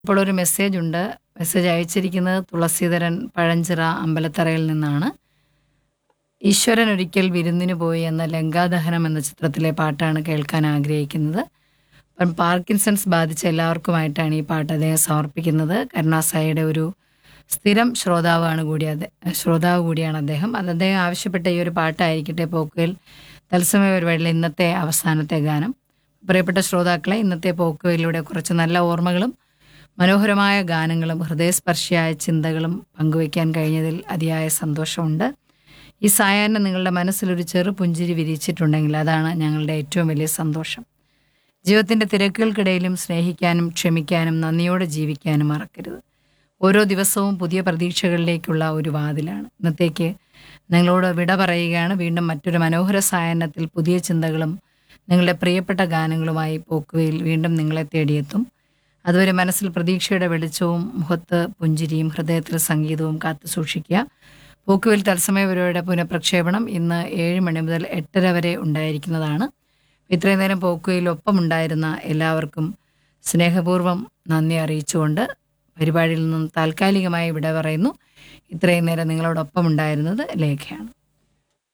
ഇപ്പോൾ ഒരു മെസ്സേജ് ഉണ്ട് മെസ്സേജ് അയച്ചിരിക്കുന്നത് തുളസീധരൻ പഴഞ്ചിറ അമ്പലത്തറയിൽ നിന്നാണ് ഈശ്വരൻ ഒരിക്കൽ വിരുന്നിന് പോയി എന്ന ലങ്കാദഹനം എന്ന ചിത്രത്തിലെ പാട്ടാണ് കേൾക്കാൻ ആഗ്രഹിക്കുന്നത് അപ്പം പാർക്കിൻസൺസ് ബാധിച്ച എല്ലാവർക്കുമായിട്ടാണ് ഈ പാട്ട് അദ്ദേഹം സമർപ്പിക്കുന്നത് കരുണാസായിയുടെ ഒരു സ്ഥിരം ശ്രോതാവാണ് കൂടി അദ്ദേഹം ശ്രോതാവ് കൂടിയാണ് അദ്ദേഹം അത് അദ്ദേഹം ആവശ്യപ്പെട്ട ഈ ഒരു പാട്ടായിരിക്കട്ടെ പോക്കുവെൽ തത്സമയ പരിപാടിയിലെ ഇന്നത്തെ അവസാനത്തെ ഗാനം പ്രിയപ്പെട്ട ശ്രോതാക്കളെ ഇന്നത്തെ പോക്കുവയിലൂടെ കുറച്ച് നല്ല ഓർമ്മകളും മനോഹരമായ ഗാനങ്ങളും ഹൃദയസ്പർശിയായ ചിന്തകളും പങ്കുവയ്ക്കാൻ കഴിഞ്ഞതിൽ അതിയായ സന്തോഷമുണ്ട് ഈ സായാഹ്നം നിങ്ങളുടെ മനസ്സിലൊരു ചെറു പുഞ്ചിരി വിരിച്ചിട്ടുണ്ടെങ്കിൽ അതാണ് ഞങ്ങളുടെ ഏറ്റവും വലിയ സന്തോഷം ജീവിതത്തിൻ്റെ തിരക്കുകൾക്കിടയിലും സ്നേഹിക്കാനും ക്ഷമിക്കാനും നന്ദിയോടെ ജീവിക്കാനും മറക്കരുത് ഓരോ ദിവസവും പുതിയ പ്രതീക്ഷകളിലേക്കുള്ള ഒരു വാതിലാണ് ഇന്നത്തേക്ക് നിങ്ങളോട് വിട പറയുകയാണ് വീണ്ടും മറ്റൊരു മനോഹര സായാഹ്നത്തിൽ പുതിയ ചിന്തകളും നിങ്ങളുടെ പ്രിയപ്പെട്ട ഗാനങ്ങളുമായി പോക്കുവയിൽ വീണ്ടും നിങ്ങളെ തേടിയെത്തും അതുവരെ മനസ്സിൽ പ്രതീക്ഷയുടെ വെളിച്ചവും മുഖത്ത് പുഞ്ചിരിയും ഹൃദയത്തിൽ സംഗീതവും കാത്തു സൂക്ഷിക്കുക പോക്കുവയിൽ തത്സമയ പരിപാടിയുടെ പുനഃപ്രക്ഷേപണം ഇന്ന് ഏഴ് മണി മുതൽ എട്ടര വരെ ഉണ്ടായിരിക്കുന്നതാണ് ഇത്രയും നേരം പോക്കുവയിൽ ഒപ്പമുണ്ടായിരുന്ന എല്ലാവർക്കും സ്നേഹപൂർവ്വം നന്ദി അറിയിച്ചുകൊണ്ട് പരിപാടിയിൽ നിന്നും താൽക്കാലികമായി വിട പറയുന്നു ഇത്രയും നേരം നിങ്ങളോടൊപ്പം ഉണ്ടായിരുന്നത് ലേഖയാണ്